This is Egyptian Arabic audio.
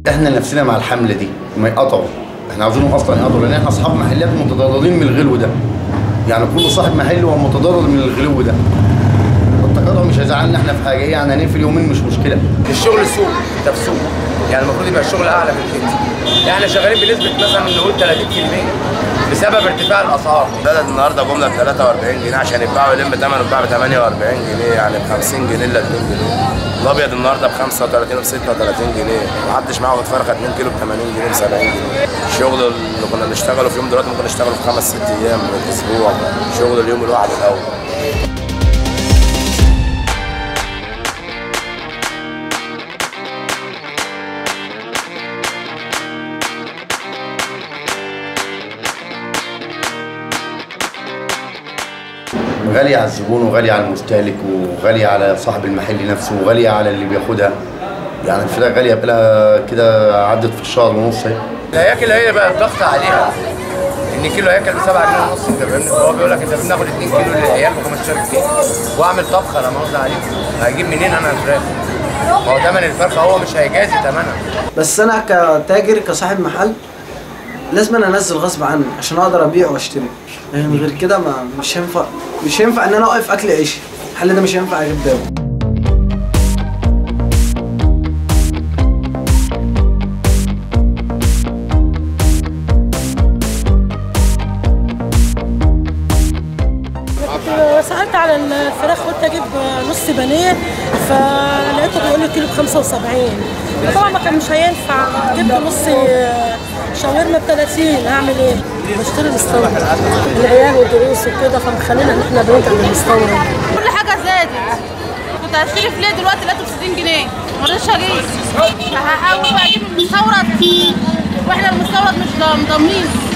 احنا نفسنا مع الحمله دي ما يقطعوا احنا عاوزينهم اصلا يقطعوا لان احنا اصحاب محلات متضررين من الغلو ده يعني كل صاحب محل هو متضرر من الغلو ده التقاطع مش هيزعلنا احنا في حاجه ايه يعني هنقفل يومين مش مشكله الشغل سوق انت في سوق يعني المفروض يبقى الشغل اعلى من كده احنا شغالين بنسبه مثلا نقول 30% بسبب ارتفاع الاسعار البلد النهارده جمله ب 43 جنيه عشان يتباعوا يلم ثمنه يتباع ب 48 جنيه يعني ب 50 جنيه الا 2 جنيه الابيض النهارده ب 35 و 36 جنيه محدش معاه فرخه 2 كيلو ب 80 جنيه ب 70 جنيه الشغل اللي كنا بنشتغله في يوم دلوقتي ممكن نشتغله في خمس ست ايام من الاسبوع شغل اليوم الواحد الاول غالية على الزبون وغالية على المستهلك وغالية على صاحب المحل نفسه وغالية على اللي بياخدها يعني الفراخ غالية بقالها كده عدت في الشهر ونص اهي الهياكل هي بقى الضغط عليها ان كيلو هياكل ب 7 جنيه ونص انت فاهمني هو بيقول لك انت بناخد 2 كيلو للعيال ب 15 جنيه واعمل طبخه لا مؤاخذه عليكم هجيب منين انا الفراخ؟ ما هو ثمن الفرخه هو مش هيجازي ثمنها بس انا كتاجر كصاحب محل لازم أنا انزل غصب عني عشان اقدر ابيع واشتري يعني غير كده ما مش هينفع مش هينفع ان انا اوقف اكل عيشي الحل ده مش هينفع اجيب باقي كنت سألت على الفراخ قلت اجيب نص بانيه فلقيته بيقول لي كيلو ب 75 طبعا ما كان مش هينفع جبت نص شاورما ب 30 هعمل ايه؟ بشتري مستورد العيال والدروس وكده فمخلينا ان احنا بنرجع للمستورد كل حاجه زادت كنت هشتري فيليه دلوقتي لقيته ب 60 جنيه ما رضيتش اجيب فهحاول بقى اجيب المستورد واحنا المستورد مش ضامنين